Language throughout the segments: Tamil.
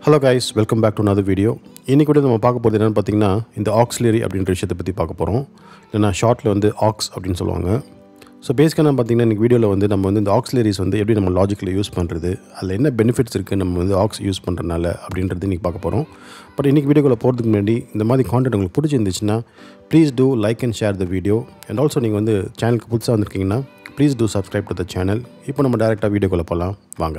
hello guys welcome back to another video இன்றைக்கி கூட நம்ம பார்க்க போகிறது என்னென்னு பார்த்தீங்கன்னா இந்த ஆக்ஸ்லரி அப்படின்ற விஷயத்தை பற்றி பார்க்க போகிறோம் இல்லைனா ஷார்ட்டில் வந்து ஆக்ஸ் அப்படின்னு சொல்லுவாங்க ஸோ பேசிக்காக நம்ம பார்த்தீங்கன்னா இன்றைக்கி வீடியோவில் வந்து நம்ம வந்து இந்த ஆக்ஸ்லரிஸ் வந்து எப்படி நம்ம லாஜிக்கில் யூஸ் பண்ணுறது அதில் என்ன பெனிஃபிட்ஸ் இருக்குது நம்ம வந்து ஆக்ஸ் யூஸ் பண்ணுறதுனால அப்படின்றது இன்றைக்கி பார்க்க போகிறோம் பட் இன்றைக்கி வீடியோக்குள்ளே போகிறதுக்கு முன்னாடி இந்த மாதிரி கான்டென்ட் உங்களுக்கு பிடிச்சிருந்துச்சுன்னா please do like and share the video and also நீங்கள் வந்து சேனலுக்கு புதுசாக வந்திருக்கீங்கன்னா please do subscribe to the channel இப்போ நம்ம டேரெக்டாக வீடியோக்குள்ளே போகலாம் வாங்க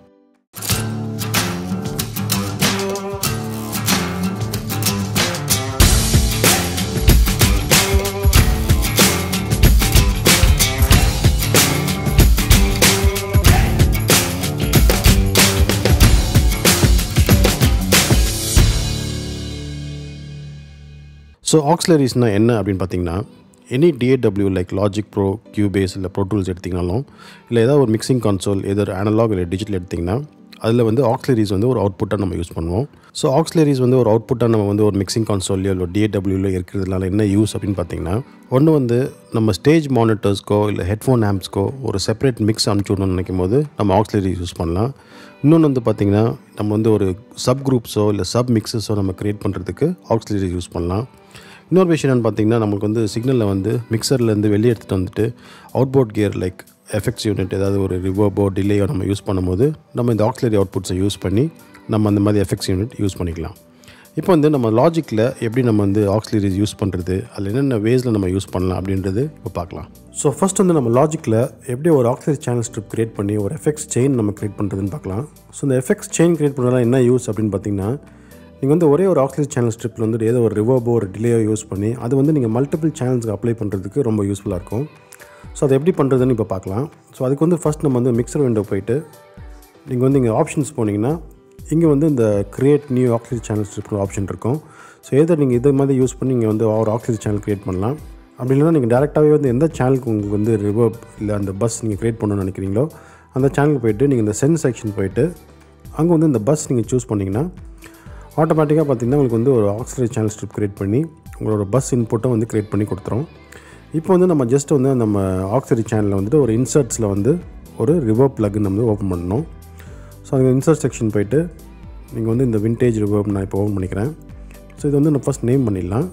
ஸோ ஆக்ஸ்லரிஸ்னால் என்ன அப்படின்னு பார்த்தீங்கன்னா any DAW like Logic Pro Cubase இல்லை ப்ரோ டூல்ஸ் எடுத்திங்கனாலும் இல்லை ஏதாவது ஒரு மிக்சிங் கான்சோல் ஏதோ அனலாக் இல்லை டிஜிட்டல் எடுத்திங்கன்னா அதில் வந்து ஆக்ஸ்லரிஸ் வந்து ஒரு அவுட்புட்டாக நம்ம யூஸ் பண்ணுவோம் ஸோ ஆக்ஸ்லரிஸ் வந்து ஒரு அவுட்புட்டாக நம்ம வந்து ஒரு மிக்சிங் கான்சோல்லையோ இல்லை டிஏடபிள்யூல இருக்கிறதுனால என்ன யூஸ் அப்படின்னு பார்த்தீங்கன்னா ஒன்று வந்து நம்ம ஸ்டேஜ் மானிட்டர்ஸ்க்கோ இல்லை ஹெட்ஃபோன் ஆம்ப்ஸ்க்கோ ஒரு செப்பரேட் மிக்ஸ் அனுப்பிச்சி விடணும்னு நினைக்கும் போது நம்ம ஆக்ஸ்லரிஸ் யூஸ் பண்ணலாம் இன்னொன்று வந்து பார்த்திங்கன்னா நம்ம வந்து ஒரு சப் குரூப்ஸோ இல்லை சப் மிக்ஸஸோ நம்ம க்ரியேட் பண்ணுறதுக்கு ஆக்ஸ்லரிஸ் யூஸ் பண்ணலாம் இன்னொரு விஷயம் என்னென்னு பார்த்தீங்கன்னா நமக்கு வந்து சிக்னலில் வந்து மிக்சர்லேருந்து வெளியே எடுத்துகிட்டு வந்துட்டு outboard gear like effects unit ஏதாவது ஒரு ரிவர்போ டிலேயோ நம்ம யூஸ் பண்ணும்போது நம்ம இந்த ஆக்சிலரி அவுட்புட்ஸை யூஸ் பண்ணி நம்ம அந்த மாதிரி எஃபெக்ட்ஸ் யூனிட் யூஸ் பண்ணிக்கலாம் இப்போ வந்து நம்ம லாஜிக்கில் எப்படி நம்ம வந்து ஆக்சிலரிஸ் யூஸ் பண்ணுறது அதில் என்னென்ன வேஸில் நம்ம யூஸ் பண்ணலாம் அப்படின்றது இப்போ பார்க்கலாம் ஸோ ஃபஸ்ட் வந்து நம்ம லாஜிக்கில் எப்படி ஒரு ஆக்சிலரி சேனல் ஸ்ட்ரிப் க்ரியேட் பண்ணி ஒரு எஃபெக்ட்ஸ் செயின் நம்ம க்ரியேட் பண்ணுறதுன்னு பார்க்கலாம் ஸோ இந்த எஃபெக்ட்ஸ் செயின் க்ரியேட் பண்ணுறதுலாம் என்ன யூஸ் அப்படின்னு பார்த்தீங்கன்னா நீங்கள் வந்து ஒரே ஒரு ஆக்சிஜன் சேனல் ஸ்ட்ரிப்பில் வந்து ஏதோ ஒரு ரிவர்போ ஒரு டிலேயோ யூஸ் பண்ணி அது வந்து நீங்கள் மல்டிபிள் சேனல்ஸ்க்கு அப்ளை பண்ணுறதுக்கு ரொம்ப யூஸ்ஃபுல்லாக இருக்கும் ஸோ அதை எப்படி பண்ணுறதுன்னு இப்போ பார்க்கலாம் ஸோ அதுக்கு வந்து ஃபஸ்ட் நம்ம வந்து மிக்சர் விண்டோ போயிட்டு நீங்கள் வந்து இங்கே ஆப்ஷன்ஸ் போனீங்கன்னா இங்கே வந்து இந்த create new oxygen channel strip option இருக்கும் ஸோ ஏதோ நீங்கள் இதை மாதிரி யூஸ் பண்ணி நீங்கள் வந்து ஒரு ஆக்சிஜன் சேனல் க்ரியேட் பண்ணலாம் அப்படி இல்லைனா நீங்கள் டேரெக்டாகவே வந்து எந்த சேனலுக்கு உங்களுக்கு வந்து ரிவர்ப் இல்லை அந்த பஸ் நீங்கள் க்ரியேட் பண்ணணும்னு நினைக்கிறீங்களோ அந்த சேனலுக்கு போயிட்டு நீங்கள் இந்த சென்ஸ் செக்ஷன் போயிட்டு அங்கே வந்து இந்த பஸ் நீங்கள் சூஸ் பண்ணிங்கன்னா ஆட்டோமேட்டிக்காக பார்த்திங்கன்னா உங்களுக்கு வந்து ஒரு ஆக்சிலரி சேனல் ஸ்ட்ரிப் க்ரியேட் பண்ணி உங்களோட பஸ் இன்புட்டை வந்து க்ரியேட் பண்ணி கொடுத்துரும் இப்போ வந்து நம்ம ஜஸ்ட் வந்து நம்ம ஆக்சிலரி சேனலில் வந்துட்டு ஒரு இன்சர்ட்ஸில் வந்து ஒரு ரிவர்ப் ப்ளக்னு வந்து ஓப்பன் பண்ணணும் ஸோ அந்த இன்சர்ட் செக்ஷன் போயிட்டு நீங்கள் வந்து இந்த விண்டேஜ் ரிவர்ப் நான் இப்போ ஓப்பன் பண்ணிக்கிறேன் ஸோ இது வந்து நான் ஃபஸ்ட் நேம் பண்ணிடலாம்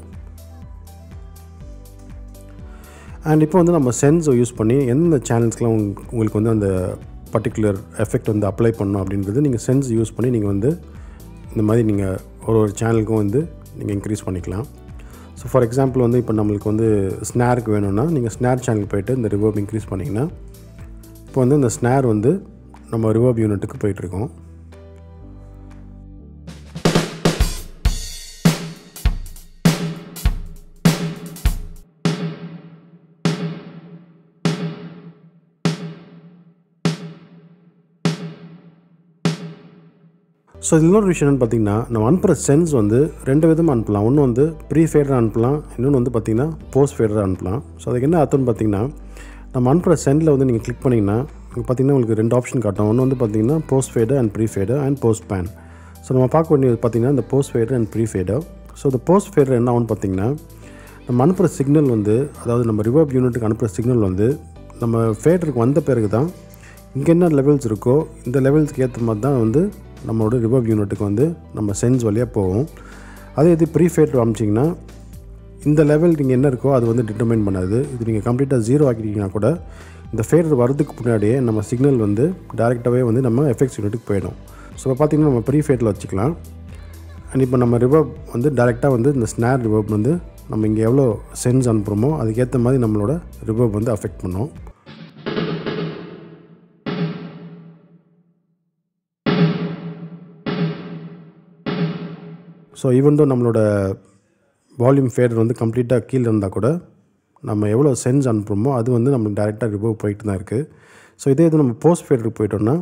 அண்ட் இப்போ வந்து நம்ம சென்ஸ் யூஸ் பண்ணி எந்தெந்த சேனல்ஸ்க்கெலாம் உங்களுக்கு வந்து அந்த பர்டிகுலர் எஃபெக்ட் வந்து அப்ளை பண்ணணும் அப்படின்றது நீங்கள் சென்ஸ் யூஸ் பண்ணி நீங்கள் வந்து இந்த மாதிரி நீங்கள் ஒரு ஒரு சேனலுக்கும் வந்து நீங்கள் இன்க்ரீஸ் பண்ணிக்கலாம் ஸோ ஃபார் எக்ஸாம்பிள் வந்து இப்போ நம்மளுக்கு வந்து ஸ்னாருக்கு வேணும்னா நீங்கள் ஸ்னார் சேனல் போயிட்டு இந்த ரிவர்ப் இன்க்ரீஸ் பண்ணிங்கன்னா இப்போ வந்து இந்த ஸ்னார் வந்து நம்ம ரிவர்ப் யூனிட்டுக்கு போயிட்டுருக்கோம் ஸோ இது இன்னொரு விஷயம் என்னென்னு பார்த்தீங்கன்னா நம்ம அனுப்புகிற சென்ஸ் வந்து ரெண்டு விதமாக அனுப்பலாம் ஒன்று வந்து ப்ரீ ஃபேடராக அனுப்பலாம் இன்னொன்று வந்து பார்த்திங்கன்னா போஸ்ட் ஃபேடராக அனுப்பலாம் ஸோ அதுக்கு என்ன அர்த்தம்னு பார்த்தீங்கன்னா நம்ம அனுப்புகிற சென்டில் வந்து நீங்கள் கிளிக் பண்ணிங்கன்னா பார்த்தீங்கன்னா உங்களுக்கு ரெண்டு ஆப்ஷன் காட்டும் ஒன்று வந்து பார்த்தீங்கன்னா post fader and pre fader and post pan so நம்ம பார்க்க வேண்டியது பார்த்தீங்கன்னா இந்த post fader and pre fader so இந்த போஸ்ட் ஃபேடர் என்ன ஆகும்னு பார்த்தீங்கன்னா நம்ம அனுப்புகிற சிக்னல் வந்து அதாவது நம்ம ரிவர்ப் யூனிட்டுக்கு அனுப்புகிற சிக்னல் வந்து நம்ம ஃபேடருக்கு வந்த பிறகு தான் இங்கே என்ன லெவல்ஸ் இருக்கோ இந்த லெவல்ஸ்க்கு ஏற்ற மாதிரி தான் வந்து நம்மளோட ரிவர்ப் யூனிட்டுக்கு வந்து நம்ம சென்ஸ் வழியாக போகும் அதே இது ப்ரீஃபேட் அமிச்சிங்கன்னா இந்த லெவல் நீங்கள் என்ன இருக்கோ அது வந்து டிட்டர்மைன் பண்ணாது இது நீங்கள் கம்ப்ளீட்டாக ஜீரோ ஆக்கிட்டீங்கன்னா கூட இந்த ஃபேடர் வரதுக்கு முன்னாடியே நம்ம சிக்னல் வந்து டேரெக்டாகவே வந்து நம்ம எஃபெக்ட்ஸ் யூனிட்டுக்கு போயிடும் ஸோ இப்போ பார்த்திங்கன்னா நம்ம ப்ரீஃபேட்டில் வச்சுக்கலாம் அண்ட் இப்போ நம்ம ரிவர்ப் வந்து டேரெக்டாக வந்து இந்த ஸ்னார் ரிவர்ப் வந்து நம்ம இங்கே எவ்வளோ சென்ஸ் அனுப்புகிறோமோ அதுக்கேற்ற மாதிரி நம்மளோட ரிவர்ப் வந்து அஃபெக்ட் பண்ணும் ஸோ ஈவன் தோ நம்மளோட வால்யூம் ஃபேடர் வந்து கம்ப்ளீட்டாக கீழே இருந்தால் கூட நம்ம எவ்வளோ சென்ஸ் அனுப்புகிறோமோ அது வந்து நம்மளுக்கு டேரெக்டாக ரிவர்வ் போயிட்டு தான் இருக்குது ஸோ இதே இது நம்ம போஸ்ட் ஃபேடருக்கு போயிட்டோம்னா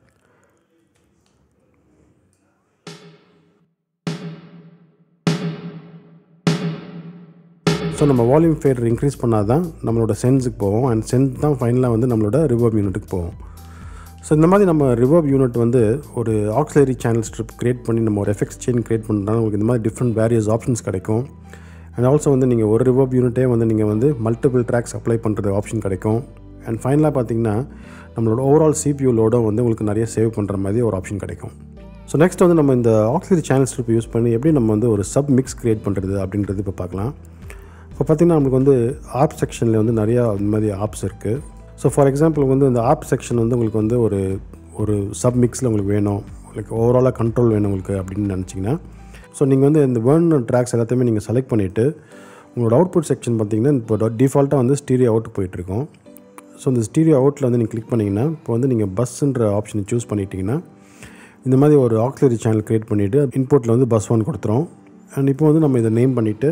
ஸோ நம்ம வால்யூம் ஃபேடர் இன்க்ரீஸ் பண்ணால் தான் நம்மளோட சென்ஸுக்கு போவோம் அண்ட் சென்ஸ் தான் ஃபைனலாக வந்து நம்மளோட ரிவர்வ் யூனிட்டுக்கு போவோம் ஸோ இந்த மாதிரி நம்ம ரிவர்வ் யூனிட் வந்து ஒரு ஆக்சிலரி சேனல் ஸ்ட்ரிப் க்ரியேட் பண்ணி நம்ம ஒரு எஃபெக்ட்ஸ் செயின் க்ரியேட் பண்ணுறதுனால உங்களுக்கு இந்த மாதிரி டிஃப்ரெண்ட் வேரியஸ் ஆப்ஷன்ஸ் கிடைக்கும் அண்ட் ஆல்சோ வந்து நீங்கள் ஒரு ரிவர்வ் யூனிட்டே வந்து நீங்கள் வந்து மல்டிபிள் ட்ராக்ஸ் அப்ளை பண்ணுறது ஆப்ஷன் கிடைக்கும் அண்ட் ஃபைனலாக பார்த்தீங்கன்னா நம்மளோட ஓவரால் சிபியூ லோடும் வந்து உங்களுக்கு நிறைய சேவ் பண்ணுற மாதிரி ஒரு ஆப்ஷன் கிடைக்கும் ஸோ நெக்ஸ்ட் வந்து நம்ம இந்த ஆக்சிலரி சேனல் ஸ்ட்ரிப் யூஸ் பண்ணி எப்படி நம்ம வந்து ஒரு சப் மிக்ஸ் க்ரியேட் பண்ணுறது அப்படின்றது இப்போ பார்க்கலாம் இப்போ பார்த்திங்கன்னா நம்மளுக்கு வந்து ஆப் செக்ஷனில் வந்து நிறையா இந்த மாதிரி ஆப்ஸ் இருக்குது ஸோ ஃபார் எக்ஸாம்பிள் வந்து இந்த ஆப் செக்ஷன் வந்து உங்களுக்கு வந்து ஒரு ஒரு சப் மிக்ஸில் உங்களுக்கு வேணும் லைக் ஓவராலாக கண்ட்ரோல் வேணும் உங்களுக்கு அப்படின்னு நினச்சிங்கன்னா ஸோ நீங்கள் வந்து இந்த வேர்ன் ட்ராக்ஸ் எல்லாத்தையுமே நீங்கள் செலக்ட் பண்ணிவிட்டு உங்களோட அவுட்புட் செக்ஷன் பார்த்தீங்கன்னா இப்போ டிஃபால்ட்டாக வந்து ஸ்டீரியோ அவுட் போயிட்டுருக்கோம் ஸோ இந்த ஸ்டீரியோ அவுட்டில் வந்து நீங்கள் கிளிக் பண்ணிங்கன்னா இப்போ வந்து நீங்கள் பஸ்ஸுன்ற ஆப்ஷனை சூஸ் பண்ணிட்டீங்கன்னா இந்த மாதிரி ஒரு ஆக்சிலரி சேனல் க்ரியேட் பண்ணிவிட்டு இன்புட்டில் வந்து பஸ் ஒன் கொடுத்துரும் அண்ட் இப்போ வந்து நம்ம இதை நேம் பண்ணிவிட்டு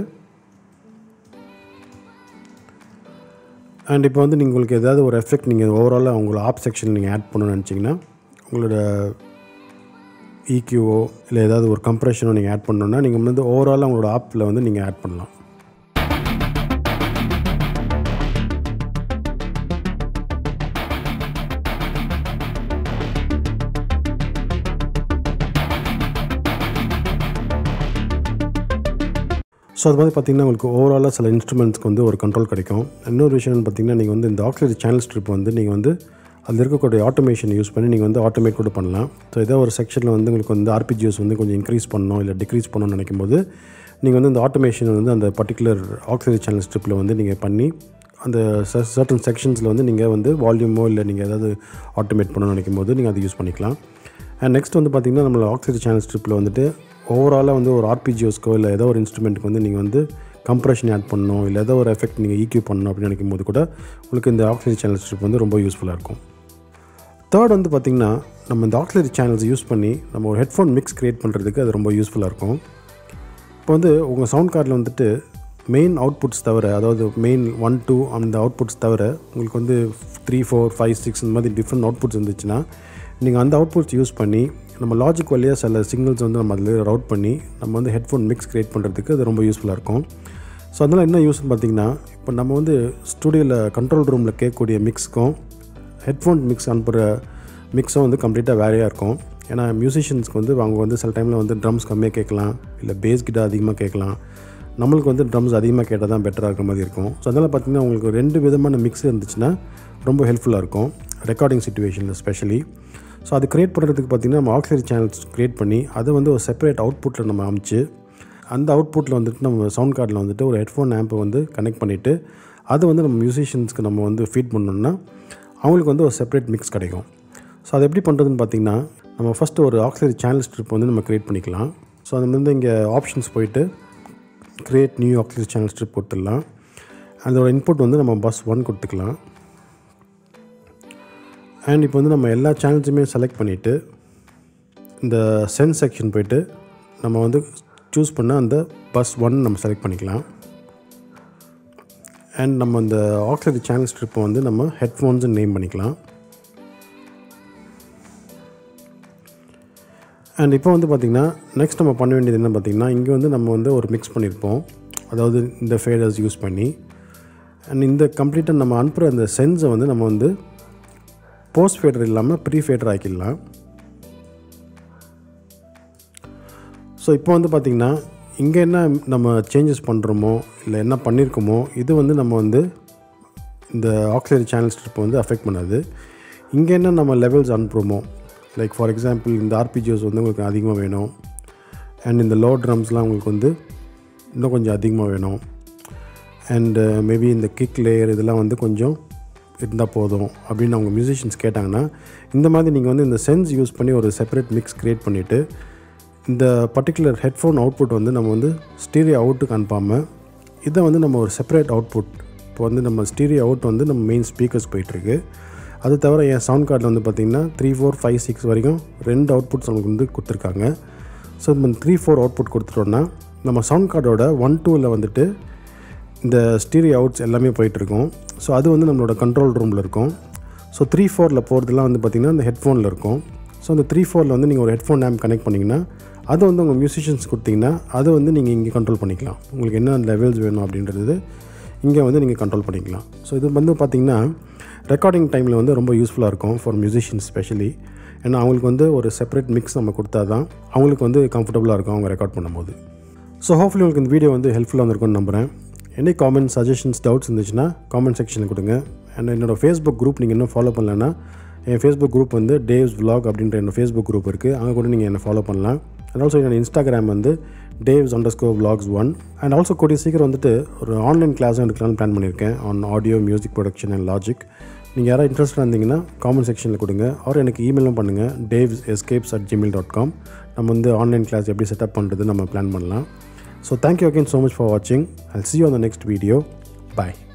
அண்ட் இப்போ வந்து நீங்கள் உங்களுக்கு ஏதாவது ஒரு எஃபெக்ட் நீங்கள் ஓவராலாக உங்களோட ஆப் செக்ஷன் நீங்கள் ஆட் பண்ணணும்னு நினச்சிங்கன்னா உங்களோட இக்யூஓ இல்லை ஏதாவது ஒரு கம்ப்ரெஷனோ நீங்கள் ஆட் பண்ணணுன்னா நீங்கள் வந்து ஓவராலாக உங்களோட ஆப்பில் வந்து நீங்கள் ஆட் பண்ணலாம் ஸோ அது மாதிரி பார்த்திங்கன்னா உங்களுக்கு ஓவராலாக சில இன்ஸ்ட்ருமெண்ட்ஸ்க்கு வந்து ஒரு கண்ட்ரோல் கிடைக்கும் இன்னொரு விஷயம் பார்த்திங்கன்னா நீங்கள் வந்து இந்த ஆக்சிலரி சேனல் ஸ்ட்ரிப் வந்து நீங்கள் வந்து அதில் இருக்கக்கூடிய ஆட்டோமேஷன் யூஸ் பண்ணி நீங்கள் வந்து ஆட்டோமேட் கூட பண்ணலாம் ஸோ ஏதோ ஒரு செக்ஷனில் வந்து உங்களுக்கு வந்து ஆர்பிஜிஎஸ் வந்து கொஞ்சம் இன்க்ரீஸ் பண்ணணும் இல்லை டிக்ரீஸ் பண்ணணும்னு நினைக்கும் போது நீங்கள் வந்து இந்த ஆட்டோமேஷன் வந்து அந்த பர்டிகுலர் ஆக்சிலரி சேனல் ஸ்ட்ரிப்பில் வந்து நீங்கள் பண்ணி அந்த சர்டன் செக்ஷன்ஸில் வந்து நீங்கள் வந்து வால்யூமோ இல்லை நீங்கள் ஏதாவது ஆட்டோமேட் பண்ணணும்னு நினைக்கும் போது நீங்கள் அதை யூஸ் பண்ணிக்கலாம் அண்ட் நெக்ஸ்ட் வந்து பார்த்திங்கன்னா நம்மளோட ஆக்சிலரி சேனல் ஸ்ட்ரிப்பில் வந்துட்டு ஓவராலாக வந்து ஒரு ஆர்பிஜிஓஸ்க்கோ இல்லை ஏதோ ஒரு இன்ஸ்ட்ருமெண்ட்டுக்கு வந்து நீங்கள் வந்து கம்ப்ரெஷன் ஆட் பண்ணணும் இல்லை ஏதோ ஒரு எஃபெக்ட் நீங்கள் ஈக்யூ பண்ணணும் அப்படின்னு நினைக்கும் போது கூட உங்களுக்கு இந்த ஆக்சிலரி சேனல் ஸ்ட்ரிப் வந்து ரொம்ப யூஸ்ஃபுல்லாக இருக்கும் தேர்ட் வந்து பார்த்திங்கன்னா நம்ம இந்த ஆக்சிலரி சேனல்ஸ் யூஸ் பண்ணி நம்ம ஒரு ஹெட்ஃபோன் மிக்ஸ் க்ரியேட் பண்ணுறதுக்கு அது ரொம்ப யூஸ்ஃபுல்லாக இருக்கும் இப்போ வந்து உங்கள் சவுண்ட் கார்டில் வந்துட்டு மெயின் அவுட்புட்ஸ் தவிர அதாவது மெயின் ஒன் டூ அந்த அவுட்புட்ஸ் தவிர உங்களுக்கு வந்து த்ரீ ஃபோர் ஃபைவ் சிக்ஸ் இந்த மாதிரி டிஃப்ரெண்ட் அவுட்புட்ஸ் இருந்துச்சுன்னா நீங்கள் அந்த அவுட்புட்ஸ் யூஸ் பண்ணி நம்ம லாஜிக் வழியாக சில சிக்னல்ஸ் வந்து நம்ம அதில் ரவுட் பண்ணி நம்ம வந்து ஹெட்ஃபோன் மிக்ஸ் க்ரியேட் பண்ணுறதுக்கு அது ரொம்ப யூஸ்ஃபுல்லாக இருக்கும் ஸோ அதனால் என்ன யூஸ்னு பார்த்தீங்கன்னா இப்போ நம்ம வந்து ஸ்டூடியோவில் கண்ட்ரோல் ரூமில் கேட்கக்கூடிய மிக்ஸ்க்கும் ஹெட்ஃபோன் மிக்ஸ் அனுப்புகிற மிக்ஸும் வந்து கம்ப்ளீட்டாக வேறையாக இருக்கும் ஏன்னா மியூசிஷியன்ஸ்க்கு வந்து அவங்க வந்து சில டைமில் வந்து ட்ரம்ஸ் கம்மியாக கேட்கலாம் இல்லை பேஸ் கிட்ட அதிகமாக கேட்கலாம் நம்மளுக்கு வந்து ட்ரம்ஸ் அதிகமாக கேட்டால் தான் பெட்டராக இருக்கிற மாதிரி இருக்கும் ஸோ அதனால் பார்த்திங்கன்னா உங்களுக்கு ரெண்டு விதமான மிக்ஸ் இருந்துச்சுன்னா ரொம்ப ஹெல்ப்ஃபுல்லாக இருக்கும் ரெக்கார்டிங் சுச்சுவேஷனில் ஸ்பெஷலி ஸோ அது க்ரியேட் பண்ணுறதுக்கு பார்த்திங்கன்னா நம்ம ஆக்சிலரி சேனல்ஸ் க்ரியேட் பண்ணி அதை வந்து ஒரு செப்பரேட் அவுட்புட்டில் நம்ம அமைச்சு அந்த அவுட்புட்டில் வந்துட்டு நம்ம சவுண்ட் கார்டில் வந்துட்டு ஒரு ஹெட்ஃபோன் ஆம்பை வந்து கனெக்ட் பண்ணிவிட்டு அதை வந்து நம்ம மியூசிஷியன்ஸ்க்கு நம்ம வந்து ஃபீட் பண்ணோம்னா அவங்களுக்கு வந்து ஒரு செப்பரேட் மிக்ஸ் கிடைக்கும் ஸோ அது எப்படி பண்ணுறதுன்னு பார்த்திங்கன்னா நம்ம ஃபஸ்ட்டு ஒரு ஆக்சிலரி சேனல் ஸ்ட்ரிப் வந்து நம்ம க்ரியேட் பண்ணிக்கலாம் ஸோ அது வந்து இங்கே ஆப்ஷன்ஸ் போயிட்டு create new auxiliary channel strip கொடுத்துடலாம் அதோட இன்புட் வந்து நம்ம பஸ் ஒன் கொடுத்துக்கலாம் அண்ட் இப்போ வந்து நம்ம எல்லா சேனல்ஸுமே செலக்ட் பண்ணிவிட்டு இந்த சென்ஸ் செக்ஷன் போயிட்டு நம்ம வந்து சூஸ் பண்ண அந்த பஸ் ஒன் நம்ம செலக்ட் பண்ணிக்கலாம் அண்ட் நம்ம அந்த ஆக்சிலரி சேனல் ஸ்ட்ரிப்பை வந்து நம்ம ஹெட்ஃபோன்ஸ் நேம் பண்ணிக்கலாம் அண்ட் இப்போ வந்து பார்த்திங்கன்னா நெக்ஸ்ட் நம்ம பண்ண வேண்டியது என்ன பார்த்திங்கன்னா இங்கே வந்து நம்ம வந்து ஒரு மிக்ஸ் பண்ணியிருப்போம் அதாவது இந்த ஃபேடர்ஸ் யூஸ் பண்ணி அண்ட் இந்த கம்ப்ளீட்டாக நம்ம அனுப்புகிற அந்த சென்ஸை வந்து நம்ம வந்து போஸ்ட் ஃபேடர் இல்லாமல் ப்ரீ ஃபேடர் ஆக்கிடலாம் ஸோ இப்போ வந்து பார்த்திங்கன்னா இங்கே என்ன நம்ம சேஞ்சஸ் பண்ணுறோமோ இல்லை என்ன பண்ணியிருக்கோமோ இது வந்து நம்ம வந்து இந்த ஆக்சிலரி சேனல் ஸ்ட்ரிப்பை வந்து அஃபெக்ட் பண்ணாது இங்கே என்ன நம்ம லெவல்ஸ் அனுப்புகிறோமோ லைக் ஃபார் எக்ஸாம்பிள் இந்த ஆர்பிஜிஎஸ் வந்து உங்களுக்கு அதிகமாக வேணும் அண்ட் இந்த லோ ட்ரம்ஸ்லாம் உங்களுக்கு வந்து இன்னும் கொஞ்சம் அதிகமாக வேணும் அண்டு மேபி இந்த கிக் லேயர் இதெல்லாம் வந்து கொஞ்சம் இருந்தால் போதும் அப்படின்னு அவங்க மியூசிஷியன்ஸ் கேட்டாங்கன்னா இந்த மாதிரி நீங்கள் வந்து இந்த சென்ஸ் யூஸ் பண்ணி ஒரு செப்பரேட் மிக்ஸ் க்ரியேட் பண்ணிவிட்டு இந்த பர்டிகுலர் ஹெட்ஃபோன் அவுட்புட் வந்து நம்ம வந்து ஸ்டீரியோ அவுட்டுக்கு அனுப்பாமல் இதை வந்து நம்ம ஒரு செப்பரேட் அவுட்புட் இப்போ வந்து நம்ம ஸ்டீரியோ அவுட் வந்து நம்ம மெயின் ஸ்பீக்கர்ஸ் போயிட்டுருக்கு அது தவிர என் சவுண்ட் கார்டில் வந்து பார்த்திங்கன்னா த்ரீ ஃபோர் ஃபைவ் சிக்ஸ் வரைக்கும் ரெண்டு அவுட்புட்ஸ் நமக்கு வந்து கொடுத்துருக்காங்க ஸோ நம்ம த்ரீ ஃபோர் அவுட்புட் கொடுத்துட்டோன்னா நம்ம சவுண்ட் கார்டோட ஒன் டூவில் வந்துட்டு இந்த ஸ்டீரியோ அவுட்ஸ் எல்லாமே போயிட்டுருக்கும் ஸோ அது வந்து நம்மளோட கண்ட்ரோல் ரூமில் இருக்கும் ஸோ த்ரீ ஃபோரில் போகிறதுலாம் வந்து பார்த்திங்கன்னா அந்த ஹெட்ஃபோனில் இருக்கும் ஸோ அந்த த்ரீ ஃபோரில் வந்து நீங்கள் ஒரு ஹெட்ஃபோன் ஆம் கனெக்ட் பண்ணிங்கன்னா அதை வந்து உங்கள் மியூசிஷியன்ஸ் கொடுத்தீங்கன்னா அதை வந்து நீங்கள் இங்கே கண்ட்ரோல் பண்ணிக்கலாம் உங்களுக்கு என்ன லெவல்ஸ் வேணும் அப்படின்றது இங்கே வந்து நீங்கள் கண்ட்ரோல் பண்ணிக்கலாம் ஸோ இது வந்து பார்த்திங்கன்னா ரெக்கார்டிங் டைமில் வந்து ரொம்ப யூஸ்ஃபுல்லாக இருக்கும் ஃபார் மியூசிஷியன்ஸ் ஸ்பெஷலி ஏன்னா அவங்களுக்கு வந்து ஒரு செப்பரேட் மிக்ஸ் நம்ம கொடுத்தா தான் அவங்களுக்கு வந்து கம்ஃபர்டபுளாக இருக்கும் அவங்க ரெக்கார்ட் பண்ணும்போது ஸோ ஹோப்ஃபுல்லி உங்களுக்கு இந்த வீடியோ வந்து ஹெல்ப்ஃபுல்லாக இருந்திருக்கும்னு நம்புகிறேன் எனி காமெண்ட் சஜஷன்ஸ் டவுட்ஸ் இருந்துச்சுன்னா காமெண்ட் செக்ஷனில் கொடுங்க அண்ட் என்னோடய ஃபேஸ்புக் குரூப் நீங்கள் இன்னும் ஃபாலோ பண்ணலன்னா என் ஃபேஸ்புக் குரூப் வந்து டேவ்ஸ் vlog அப்படின்ற என்னோட ஃபேஸ்புக் குரூப் இருக்குது அங்கே கூட நீங்கள் என்னை ஃபாலோ பண்ணலாம் அண்ட் ஆல்சோ என்னோட இன்ஸ்டாகிராம் வந்து Dave's underscore vlogs one and also கூடிய சீக்கிரம் வந்துட்டு ஒரு ஆன்லைன் கிளாஸும் எடுக்கலாம்னு பிளான் பண்ணியிருக்கேன் on audio music production and Logic நீங்கள் யாராவது இன்ட்ரெஸ்டாக இருந்தீங்கன்னா காமெண்ட் செக்ஷனில் கொடுங்க அவர் எனக்கு இமெயிலும் பண்ணுங்கள் Dave's escapes at Gmail dot com நம்ம வந்து ஆன்லைன் கிளாஸ் எப்படி செட்டப் பண்ணுறது நம்ம பிளான் பண்ணலாம் so thank you again so much for வாட்சிங் I see you on the next video bye